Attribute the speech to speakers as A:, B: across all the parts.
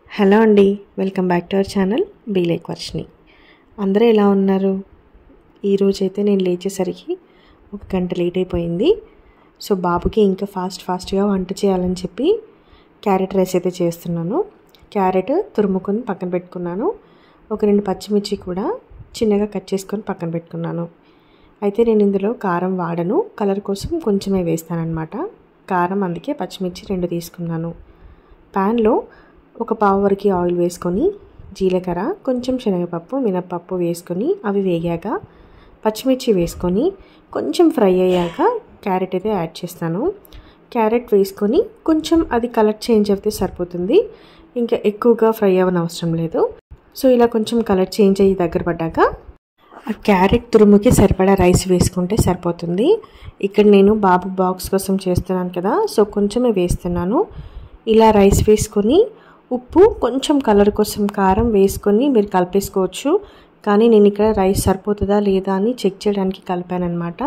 A: hello అండి welcome back to our channel be like Varshini అందరూ ఎలా ఉన్నారు ఈరోజు అయితే నేను లేచేసరికి ఒక గంట లేట్ అయిపోయింది సో బాబుకి ఇంకా ఫాస్ట్ ఫాస్ట్గా వంట చేయాలని చెప్పి క్యారెట్ రైస్ అయితే చేస్తున్నాను క్యారెట్ తురుముకొని పక్కన పెట్టుకున్నాను ఒక రెండు పచ్చిమిర్చి కూడా చిన్నగా కట్ చేసుకొని పక్కన పెట్టుకున్నాను అయితే నేను ఇందులో కారం వాడను కలర్ కోసం కొంచెమే వేస్తానన్నమాట కారం అందుకే పచ్చిమిర్చి రెండు తీసుకున్నాను ప్యాన్లో ఒక పావు వరకు ఆయిల్ వేసుకొని జీలకర్ర కొంచెం శనగపప్పు మినప్పప్పు వేసుకొని అవి వేగాక పచ్చిమిర్చి వేసుకొని కొంచెం ఫ్రై అయ్యాక క్యారెట్ అయితే యాడ్ చేస్తాను క్యారెట్ వేసుకొని కొంచెం అది కలర్ చేంజ్ అయితే సరిపోతుంది ఇంకా ఎక్కువగా ఫ్రై అవ్వని అవసరం లేదు సో ఇలా కొంచెం కలర్ చేంజ్ అయ్యి దగ్గర పడ్డాక ఆ క్యారెట్ తురుముకి సరిపడా రైస్ వేసుకుంటే సరిపోతుంది ఇక్కడ నేను బాబు బాక్స్ కోసం చేస్తున్నాను కదా సో కొంచెమే వేస్తున్నాను ఇలా రైస్ వేసుకొని ఉప్పు కొంచెం కలర్ కోసం కారం వేసుకొని మీరు కలిపేసుకోవచ్చు కానీ నేను ఇక్కడ రైస్ సరిపోతుందా లేదా అని చెక్ చేయడానికి కలిపానమాట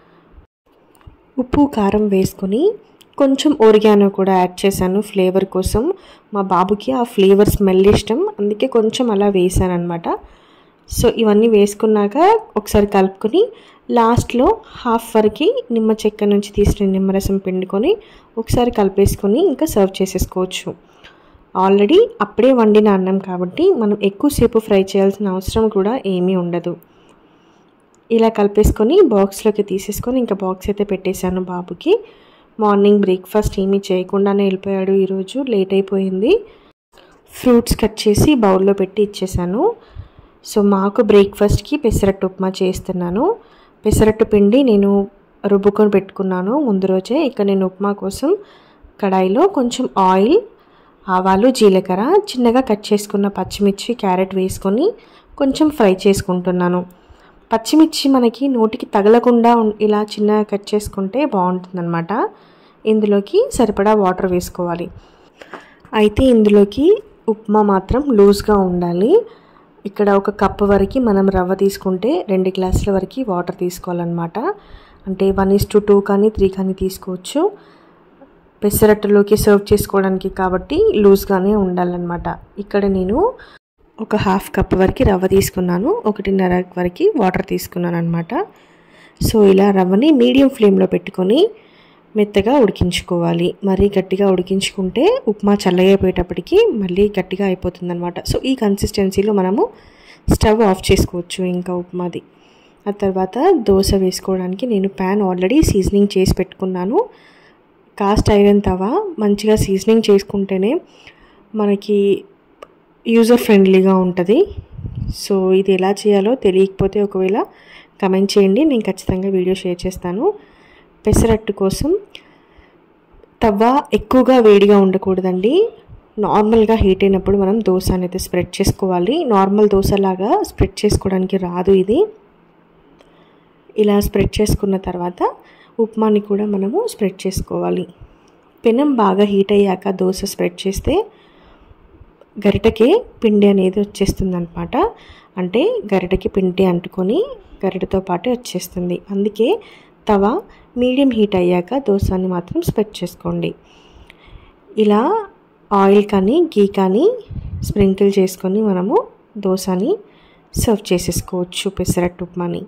A: ఉప్పు కారం వేసుకొని కొంచెం ఓరిగానో కూడా యాడ్ చేశాను ఫ్లేవర్ కోసం మా బాబుకి ఆ ఫ్లేవర్ స్మెల్ ఇష్టం అందుకే కొంచెం అలా వేసాను అనమాట సో ఇవన్నీ వేసుకున్నాక ఒకసారి కలుపుకొని లాస్ట్లో హాఫ్ వరకు నిమ్మ చెక్క నుంచి తీసిన నిమ్మరసం పిండుకొని ఒకసారి కలిపేసుకొని ఇంకా సర్వ్ చేసేసుకోవచ్చు ఆల్రెడీ అప్పుడే వండిన అన్నం కాబట్టి మనం ఎక్కువసేపు ఫ్రై చేయాల్సిన అవసరం కూడా ఏమీ ఉండదు ఇలా కలిపేసుకొని బాక్స్లోకి తీసేసుకొని ఇంకా బాక్స్ అయితే పెట్టేశాను బాబుకి మార్నింగ్ బ్రేక్ఫాస్ట్ ఏమీ చేయకుండానే వెళ్ళిపోయాడు ఈరోజు లేట్ అయిపోయింది ఫ్రూట్స్ కట్ చేసి బౌల్లో పెట్టి ఇచ్చేసాను సో మాకు బ్రేక్ఫాస్ట్కి పెసరట్టు ఉప్మా చేస్తున్నాను పెసరట్టు పిండి నేను రుబ్బుకొని పెట్టుకున్నాను ముందు రోజే ఇక నేను ఉప్మా కోసం కడాయిలో కొంచెం ఆయిల్ ఆవాలు జీలకర్ర చిన్నగా కట్ చేసుకున్న పచ్చిమిర్చి క్యారెట్ వేసుకొని కొంచెం ఫ్రై చేసుకుంటున్నాను పచ్చిమిర్చి మనకి నోటికి తగలకుండా ఇలా చిన్నగా కట్ చేసుకుంటే బాగుంటుందన్నమాట ఇందులోకి సరిపడా వాటర్ వేసుకోవాలి అయితే ఇందులోకి ఉప్మా మాత్రం లూజ్గా ఉండాలి ఇక్కడ ఒక కప్పు వరకు మనం రవ్వ తీసుకుంటే రెండు గ్లాసుల వరకు వాటర్ తీసుకోవాలన్నమాట అంటే వన్ ఇస్ టు టూ కానీ త్రీ కానీ తీసుకోవచ్చు పెసరట్టులోకి సర్వ్ చేసుకోవడానికి కాబట్టి లూజ్గానే ఉండాలన్నమాట ఇక్కడ నేను ఒక హాఫ్ కప్ వరకు రవ్వ తీసుకున్నాను ఒకటిన్నర వరకు వాటర్ తీసుకున్నాను అనమాట సో ఇలా రవ్వని మీడియం ఫ్లేమ్లో పెట్టుకొని మెత్తగా ఉడికించుకోవాలి మరీ గట్టిగా ఉడికించుకుంటే ఉప్మా చల్లగైపోయేటప్పటికి మళ్ళీ గట్టిగా అయిపోతుంది అనమాట సో ఈ కన్సిస్టెన్సీలో మనము స్టవ్ ఆఫ్ చేసుకోవచ్చు ఇంకా ఉప్మాది ఆ తర్వాత దోశ వేసుకోవడానికి నేను ప్యాన్ ఆల్రెడీ సీజనింగ్ చేసి పెట్టుకున్నాను కాస్ట్ ఐరన్ తవా మంచిగా సీజనింగ్ చేసుకుంటేనే మనకి యూజర్ ఫ్రెండ్లీగా ఉంటుంది సో ఇది ఎలా చేయాలో తెలియకపోతే ఒకవేళ కమెంట్ చేయండి నేను ఖచ్చితంగా వీడియో షేర్ చేస్తాను పెసరట్టు కోసం తవ్వ ఎక్కువగా వేడిగా ఉండకూడదండి నార్మల్గా హీట్ అయినప్పుడు మనం దోశ అనేది స్ప్రెడ్ చేసుకోవాలి నార్మల్ దోశలాగా స్ప్రెడ్ చేసుకోవడానికి రాదు ఇది ఇలా స్ప్రెడ్ చేసుకున్న తర్వాత ఉప్మాని కూడా మనము స్ప్రెడ్ చేసుకోవాలి పెనం బాగా హీట్ అయ్యాక దోశ స్ప్రెడ్ చేస్తే గరిటకి పిండి అనేది వచ్చేస్తుంది అనమాట అంటే గరిటకి పిండి అంటుకొని గరిటతో పాటే వచ్చేస్తుంది అందుకే తవ మీడియం హీట్ అయ్యాక దోశని మాత్రం స్ప్రెడ్ చేసుకోండి ఇలా ఆయిల్ కానీ గీ కానీ స్ప్రింకిల్ చేసుకొని మనము దోశని సర్వ్ చేసేసుకోవచ్చు పెసరట్టు ఉప్మాని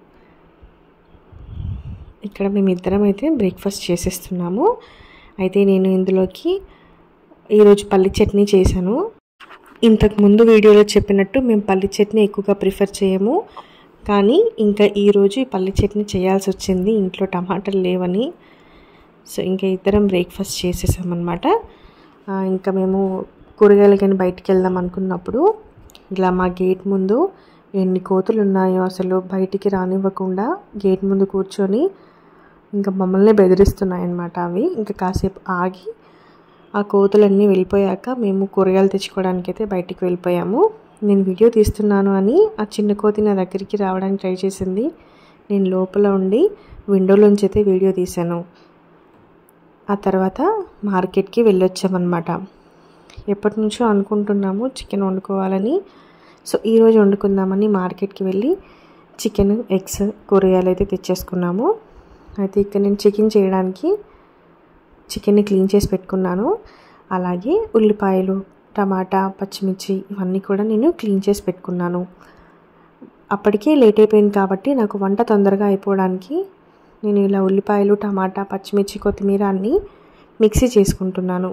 A: ఇక్కడ మేమిద్దరం అయితే బ్రేక్ఫాస్ట్ చేసేస్తున్నాము అయితే నేను ఇందులోకి ఈరోజు పల్లి చట్నీ చేశాను ఇంతకు ముందు వీడియోలో చెప్పినట్టు మేము పల్లి చట్నీ ఎక్కువగా ప్రిఫర్ చేయము కానీ ఇంకా ఈరోజు ఈ పల్లి చట్నీ చేయాల్సి వచ్చింది ఇంట్లో టమాటాలు లేవని సో ఇంకా ఇద్దరం బ్రేక్ఫాస్ట్ చేసేసామన్నమాట ఇంకా మేము కూరగాయలు కానీ బయటికి వెళ్దాం అనుకున్నప్పుడు ఇలా మా గేట్ ముందు ఎన్ని కోతులు ఉన్నాయో అసలు బయటికి రానివ్వకుండా గేట్ ముందు కూర్చొని ఇంకా మమ్మల్ని బెదిరిస్తున్నాయి అన్నమాట అవి ఇంకా కాసేపు ఆగి ఆ కోతులన్నీ వెళ్ళిపోయాక మేము కూరగాయలు తెచ్చుకోవడానికి అయితే బయటికి వెళ్ళిపోయాము నేను వీడియో తీస్తున్నాను అని ఆ చిన్న కోతి నా దగ్గరికి రావడానికి ట్రై చేసింది నేను లోపల ఉండి విండోలోంచి అయితే వీడియో తీశాను ఆ తర్వాత మార్కెట్కి వెళ్ళొచ్చామన్నమాట ఎప్పటి నుంచో అనుకుంటున్నాము చికెన్ వండుకోవాలని సో ఈరోజు వండుకుందామని మార్కెట్కి వెళ్ళి చికెన్ ఎగ్స్ కూరగాయలు అయితే తెచ్చేసుకున్నాము అయితే ఇక్కడ నేను చికెన్ చేయడానికి చికెన్ని క్లీన్ చేసి పెట్టుకున్నాను అలాగే ఉల్లిపాయలు టమాటా పచ్చిమిర్చి ఇవన్నీ కూడా నేను క్లీన్ చేసి పెట్టుకున్నాను అప్పటికే లేట్ అయిపోయింది కాబట్టి నాకు వంట తొందరగా అయిపోవడానికి నేను ఇలా ఉల్లిపాయలు టమాటా పచ్చిమిర్చి కొత్తిమీర అన్నీ మిక్సీ చేసుకుంటున్నాను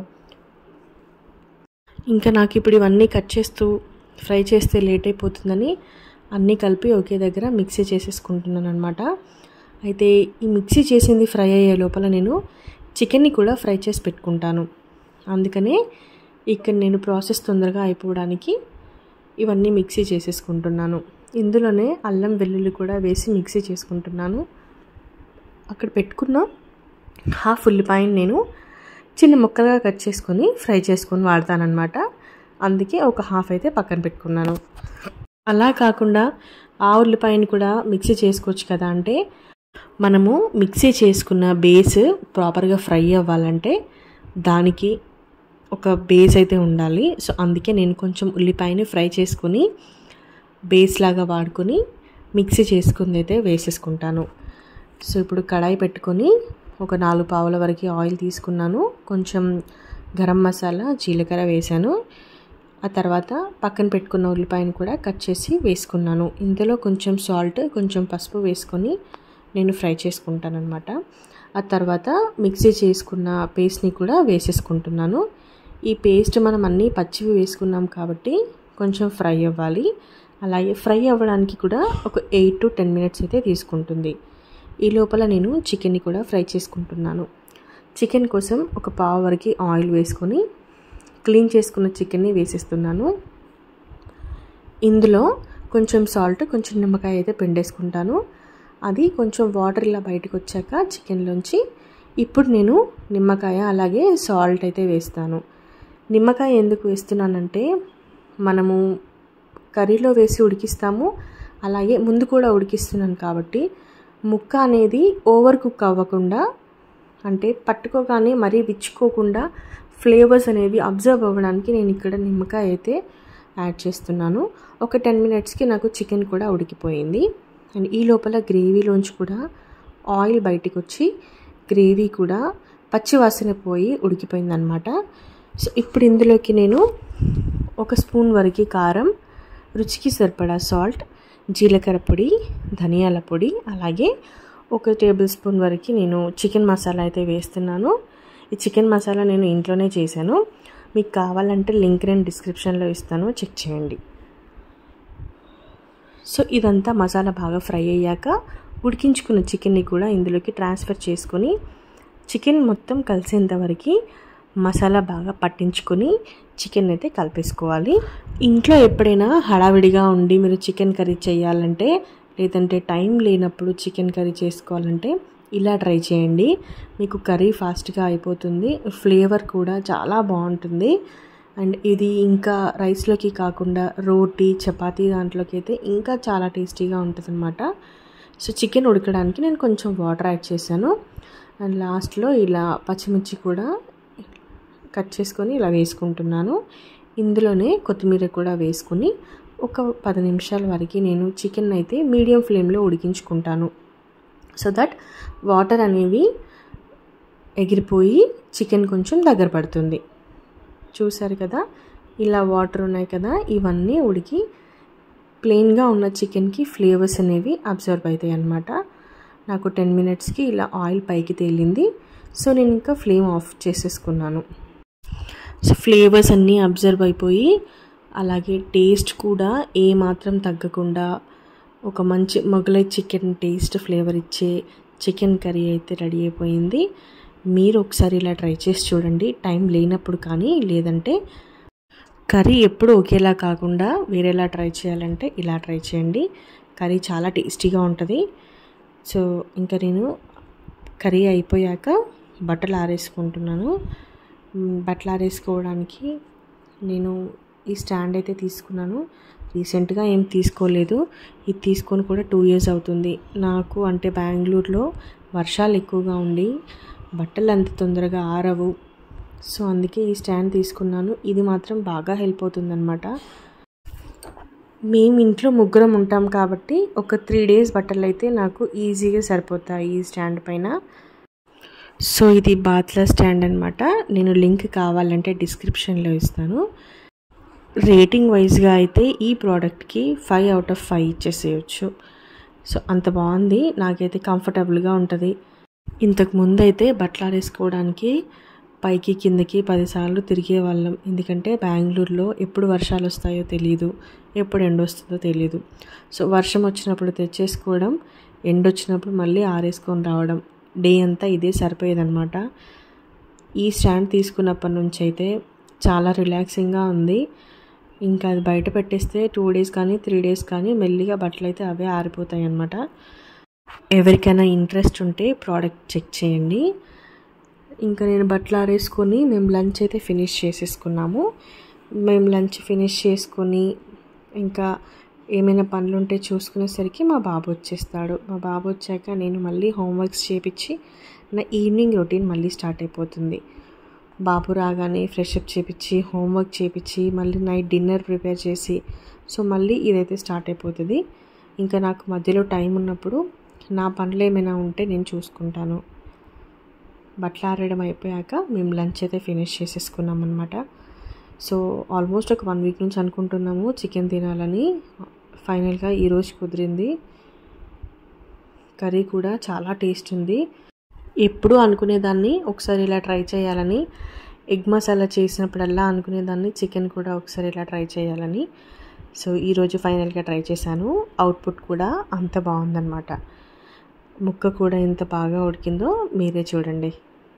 A: ఇంకా నాకు ఇప్పుడు ఇవన్నీ కట్ చేస్తూ ఫ్రై చేస్తే లేట్ అయిపోతుందని అన్నీ కలిపి ఒకే దగ్గర మిక్సీ చేసేసుకుంటున్నాను అనమాట అయితే ఈ మిక్సీ చేసింది ఫ్రై అయ్యే లోపల నేను చికెన్ని కూడా ఫ్రై చేసి పెట్టుకుంటాను అందుకనే ఇక్కడ నేను ప్రాసెస్ తొందరగా అయిపోవడానికి ఇవన్నీ మిక్సీ చేసేసుకుంటున్నాను ఇందులోనే అల్లం వెల్లుల్లి కూడా వేసి మిక్సీ చేసుకుంటున్నాను అక్కడ పెట్టుకున్న హాఫ్ ఉల్లిపాయని నేను చిన్న ముక్కలుగా కట్ చేసుకొని ఫ్రై చేసుకొని వాడతానమాట అందుకే ఒక హాఫ్ అయితే పక్కన పెట్టుకున్నాను అలా కాకుండా ఆ ఉల్లిపాయని కూడా మిక్సీ చేసుకోవచ్చు కదా అంటే మనము మిక్సీ చేసుకున్న బేస్ ప్రాపర్గా ఫ్రై అవ్వాలంటే దానికి ఒక బేస్ అయితే ఉండాలి సో అందుకే నేను కొంచెం ఉల్లిపాయని ఫ్రై చేసుకొని బేస్ లాగా వాడుకొని మిక్సీ చేసుకుంది అయితే వేసేసుకుంటాను సో ఇప్పుడు కడాయి పెట్టుకొని ఒక నాలుగు పావుల వరకు ఆయిల్ తీసుకున్నాను కొంచెం గరం మసాలా జీలకర్ర వేసాను ఆ తర్వాత పక్కన పెట్టుకున్న ఉల్లిపాయను కూడా కట్ చేసి వేసుకున్నాను ఇందులో కొంచెం సాల్ట్ కొంచెం పసుపు వేసుకొని నేను ఫ్రై చేసుకుంటాను అనమాట ఆ తర్వాత మిక్సీ చేసుకున్న పేస్ట్ని కూడా వేసేసుకుంటున్నాను ఈ పేస్ట్ మనం అన్నీ పచ్చివి వేసుకున్నాం కాబట్టి కొంచెం ఫ్రై అవ్వాలి అలాగే ఫ్రై అవ్వడానికి కూడా ఒక ఎయిట్ టు టెన్ మినిట్స్ అయితే తీసుకుంటుంది ఈ లోపల నేను చికెన్ని కూడా ఫ్రై చేసుకుంటున్నాను చికెన్ కోసం ఒక పావు వరకు ఆయిల్ వేసుకొని క్లీన్ చేసుకున్న చికెన్ని వేసేస్తున్నాను ఇందులో కొంచెం సాల్ట్ కొంచెం నిమ్మకాయ అయితే పిండేసుకుంటాను అది కొంచెం వాటర్ ఇలా బయటకు వచ్చాక చికెన్లోంచి ఇప్పుడు నేను నిమ్మకాయ అలాగే సాల్ట్ అయితే వేస్తాను నిమ్మకాయ ఎందుకు వేస్తున్నానంటే మనము కర్రీలో వేసి ఉడికిస్తాము అలాగే ముందు కూడా ఉడికిస్తున్నాను కాబట్టి ముక్క అనేది ఓవర్ కుక్ అవ్వకుండా అంటే పట్టుకోగానే మరీ విచ్చుకోకుండా ఫ్లేవర్స్ అనేవి అబ్జర్వ్ అవ్వడానికి నేను ఇక్కడ నిమ్మకాయ అయితే యాడ్ చేస్తున్నాను ఒక టెన్ మినిట్స్కి నాకు చికెన్ కూడా ఉడికిపోయింది అండ్ ఈ లోపల గ్రేవీలోంచి కూడా ఆయిల్ బయటికి వచ్చి గ్రేవీ కూడా పచ్చి వాసన పోయి ఉడికిపోయింది అనమాట సో ఇప్పుడు ఇందులోకి నేను ఒక స్పూన్ వరకు కారం రుచికి సరిపడా సాల్ట్ జీలకర్ర పొడి ధనియాల పొడి అలాగే ఒక టేబుల్ స్పూన్ వరకు నేను చికెన్ మసాలా అయితే వేస్తున్నాను ఈ చికెన్ మసాలా నేను ఇంట్లోనే చేశాను మీకు కావాలంటే లింక్ నేను డిస్క్రిప్షన్లో ఇస్తాను చెక్ చేయండి సో ఇదంతా మసాలా బాగా ఫ్రై అయ్యాక ఉడికించుకున్న చికెన్ని కూడా ఇందులోకి ట్రాన్స్ఫర్ చేసుకొని చికెన్ మొత్తం కలిసేంత వరకు మసాలా బాగా పట్టించుకొని చికెన్ అయితే కలిపేసుకోవాలి ఇంట్లో ఎప్పుడైనా హడావిడిగా ఉండి మీరు చికెన్ కర్రీ చేయాలంటే లేదంటే టైం లేనప్పుడు చికెన్ కర్రీ చేసుకోవాలంటే ఇలా ట్రై చేయండి మీకు కర్రీ ఫాస్ట్గా అయిపోతుంది ఫ్లేవర్ కూడా చాలా బాగుంటుంది అండ్ ఇది ఇంకా రైస్లోకి కాకుండా రోటీ చపాతీ దాంట్లోకి అయితే ఇంకా చాలా టేస్టీగా ఉంటుంది అనమాట సో చికెన్ ఉడకడానికి నేను కొంచెం వాటర్ యాడ్ చేశాను అండ్ లాస్ట్లో ఇలా పచ్చిమిర్చి కూడా కట్ చేసుకొని ఇలా వేసుకుంటున్నాను ఇందులోనే కొత్తిమీర కూడా వేసుకుని ఒక పది నిమిషాల వరకు నేను చికెన్ అయితే మీడియం ఫ్లేమ్లో ఉడికించుకుంటాను సో దట్ వాటర్ అనేవి ఎగిరిపోయి చికెన్ కొంచెం దగ్గర పడుతుంది చూసారు కదా ఇలా వాటర్ ఉన్నాయి కదా ఇవన్నీ ఉడికి ప్లెయిన్గా ఉన్న చికెన్కి ఫ్లేవర్స్ అనేవి అబ్జర్వ్ అవుతాయి అన్నమాట నాకు టెన్ మినిట్స్కి ఇలా ఆయిల్ పైకి తేలింది సో నేను ఇంకా ఫ్లేమ్ ఆఫ్ చేసేసుకున్నాను సో ఫ్లేవర్స్ అన్నీ అబ్జర్వ్ అయిపోయి అలాగే టేస్ట్ కూడా ఏ మాత్రం తగ్గకుండా ఒక మంచి మొగలై చికెన్ టేస్ట్ ఫ్లేవర్ ఇచ్చే చికెన్ కర్రీ అయితే రెడీ అయిపోయింది మీరు ఒకసారి ఇలా ట్రై చేసి చూడండి టైం లేనప్పుడు కానీ లేదంటే కర్రీ ఎప్పుడు ఒకేలా కాకుండా వేరేలా ట్రై చేయాలంటే ఇలా ట్రై చేయండి కర్రీ చాలా టేస్టీగా ఉంటుంది సో ఇంకా నేను కర్రీ అయిపోయాక బట్టలు ఆరేసుకుంటున్నాను బట్టలు ఆరేసుకోవడానికి నేను ఈ స్టాండ్ అయితే తీసుకున్నాను రీసెంట్గా ఏం తీసుకోలేదు ఇది తీసుకొని కూడా టూ ఇయర్స్ అవుతుంది నాకు అంటే బెంగళూరులో వర్షాలు ఎక్కువగా ఉండి బట్టలు అంత తొందరగా ఆరవు సో అందుకే ఈ స్టాండ్ తీసుకున్నాను ఇది మాత్రం బాగా హెల్ప్ అవుతుందన్నమాట మేము ఇంట్లో ముగ్గురం ఉంటాం కాబట్టి ఒక త్రీ డేస్ బట్టలు అయితే నాకు ఈజీగా సరిపోతాయి ఈ స్టాండ్ పైన సో ఇది బాత్ల స్టాండ్ అనమాట నేను లింక్ కావాలంటే డిస్క్రిప్షన్లో ఇస్తాను రేటింగ్ వైజ్గా అయితే ఈ ప్రోడక్ట్కి ఫైవ్ అవుట్ ఆఫ్ ఫైవ్ ఇచ్చేసేయచ్చు సో అంత బాగుంది నాకైతే కంఫర్టబుల్గా ఉంటుంది ఇంతకు ముందు అయితే బట్టలు ఆరేసుకోవడానికి పైకి కిందకి పదిసార్లు తిరిగే వాళ్ళం ఎందుకంటే బెంగళూరులో ఎప్పుడు వర్షాలు వస్తాయో తెలియదు ఎప్పుడు ఎండ వస్తుందో తెలియదు సో వర్షం వచ్చినప్పుడు తెచ్చేసుకోవడం ఎండ వచ్చినప్పుడు మళ్ళీ ఆరేసుకొని రావడం డే అంతా ఇదే సరిపోయేదన్నమాట ఈ స్టాండ్ తీసుకున్నప్పటి నుంచి అయితే చాలా రిలాక్సింగ్గా ఉంది ఇంకా అది బయట పెట్టేస్తే టూ డేస్ కానీ త్రీ డేస్ కానీ మెల్లిగా బట్టలు అయితే అవే ఆరిపోతాయి అన్నమాట ఎవరికైనా ఇంట్రెస్ట్ ఉంటే ప్రోడక్ట్ చెక్ చేయండి ఇంకా నేను బట్టలు ఆరేసుకొని మేము లంచ్ అయితే ఫినిష్ చేసేసుకున్నాము మేము లంచ్ ఫినిష్ చేసుకొని ఇంకా ఏమైనా పనులు ఉంటే చూసుకునేసరికి మా బాబు వచ్చేస్తాడు మా బాబు వచ్చాక నేను మళ్ళీ హోంవర్క్స్ చేపించి నా ఈవినింగ్ రొటీన్ మళ్ళీ స్టార్ట్ అయిపోతుంది బాబు రాగానే ఫ్రెష్ అప్ చేపించి హోంవర్క్ చేపించి మళ్ళీ నైట్ డిన్నర్ ప్రిపేర్ చేసి సో మళ్ళీ ఇదైతే స్టార్ట్ అయిపోతుంది ఇంకా నాకు మధ్యలో టైం ఉన్నప్పుడు నా పనులు ఏమైనా ఉంటే నేను చూసుకుంటాను బట్టలు ఆరడం అయిపోయాక మేము లంచ్ అయితే ఫినిష్ చేసేసుకున్నాం అనమాట సో ఆల్మోస్ట్ ఒక వన్ వీక్ నుంచి అనుకుంటున్నాము చికెన్ తినాలని ఫైనల్గా ఈరోజు కుదిరింది కర్రీ కూడా చాలా టేస్ట్ ఉంది ఎప్పుడు అనుకునేదాన్ని ఒకసారి ఇలా ట్రై చేయాలని ఎగ్ మసాలా చేసినప్పుడల్లా అనుకునేదాన్ని చికెన్ కూడా ఒకసారి ఇలా ట్రై చేయాలని సో ఈరోజు ఫైనల్గా ట్రై చేశాను అవుట్పుట్ కూడా అంత బాగుందన్నమాట ముక్క కూడా ఎంత బాగా ఉడికిందో మీరే చూడండి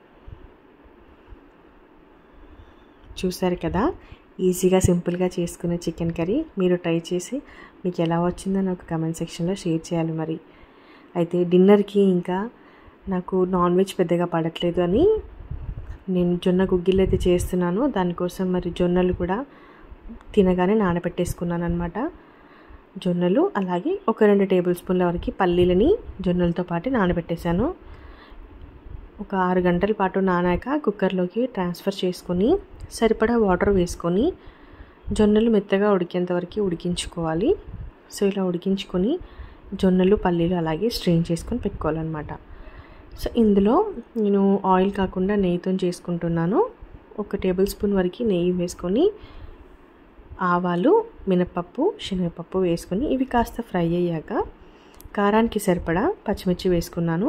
A: చూసారు కదా ఈజీగా సింపుల్గా చేసుకునే చికెన్ కర్రీ మీరు ట్రై చేసి మీకు ఎలా వచ్చిందో నాకు కమెంట్ సెక్షన్లో షేర్ చేయాలి మరి అయితే డిన్నర్కి ఇంకా నాకు నాన్ వెజ్ పెద్దగా పడట్లేదు అని నేను జొన్న గుగ్గిళ్ళు అయితే చేస్తున్నాను దానికోసం మరి జొన్నలు కూడా తినగానే నానబెట్టేసుకున్నాను అనమాట జొన్నలు అలాగే ఒక రెండు టేబుల్ స్పూన్ల వరకు పల్లీలని జొన్నలతో పాటు నానబెట్టేశాను ఒక ఆరు గంటల పాటు నానాక కుక్కర్లోకి ట్రాన్స్ఫర్ చేసుకొని సరిపడా వాటర్ వేసుకొని జొన్నలు మెత్తగా ఉడికేంత వరకు ఉడికించుకోవాలి సో ఇలా ఉడికించుకొని జొన్నలు పల్లీలు అలాగే స్ట్రెయిన్ చేసుకొని పెట్టుకోవాలన్నమాట సో ఇందులో నేను ఆయిల్ కాకుండా నెయ్యితో చేసుకుంటున్నాను ఒక టేబుల్ స్పూన్ వరకు నెయ్యి వేసుకొని ఆవాలు మినపప్పు శనగపప్పు వేసుకొని ఇవి కాస్త ఫ్రై అయ్యాక కారానికి సరిపడా పచ్చిమిర్చి వేసుకున్నాను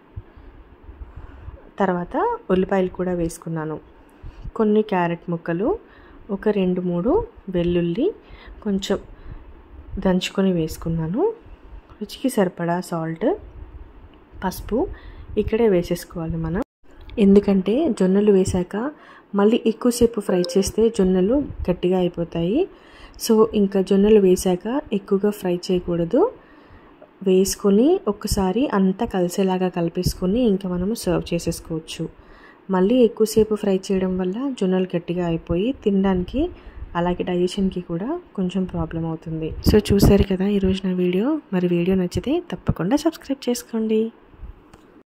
A: తర్వాత ఉల్లిపాయలు కూడా వేసుకున్నాను కొన్ని క్యారెట్ ముక్కలు ఒక రెండు మూడు వెల్లుల్లి కొంచెం దంచుకొని వేసుకున్నాను రుచికి సరిపడా సాల్ట్ పసుపు ఇక్కడే వేసేసుకోవాలి మనం ఎందుకంటే జొన్నలు వేశాక మళ్ళీ ఎక్కువసేపు ఫ్రై చేస్తే జొన్నలు గట్టిగా అయిపోతాయి సో ఇంకా జొన్నలు వేశాక ఎక్కువగా ఫ్రై చేయకూడదు వేసుకొని ఒక్కసారి అంతా కలిసేలాగా కలిపేసుకొని ఇంకా మనము సర్వ్ చేసేసుకోవచ్చు మళ్ళీ ఎక్కువసేపు ఫ్రై చేయడం వల్ల జొన్నలు గట్టిగా అయిపోయి తినడానికి అలాగే డైజెషన్కి కూడా కొంచెం ప్రాబ్లం అవుతుంది సో చూసారు కదా ఈరోజు నా వీడియో మరి వీడియో నచ్చితే తప్పకుండా సబ్స్క్రైబ్ చేసుకోండి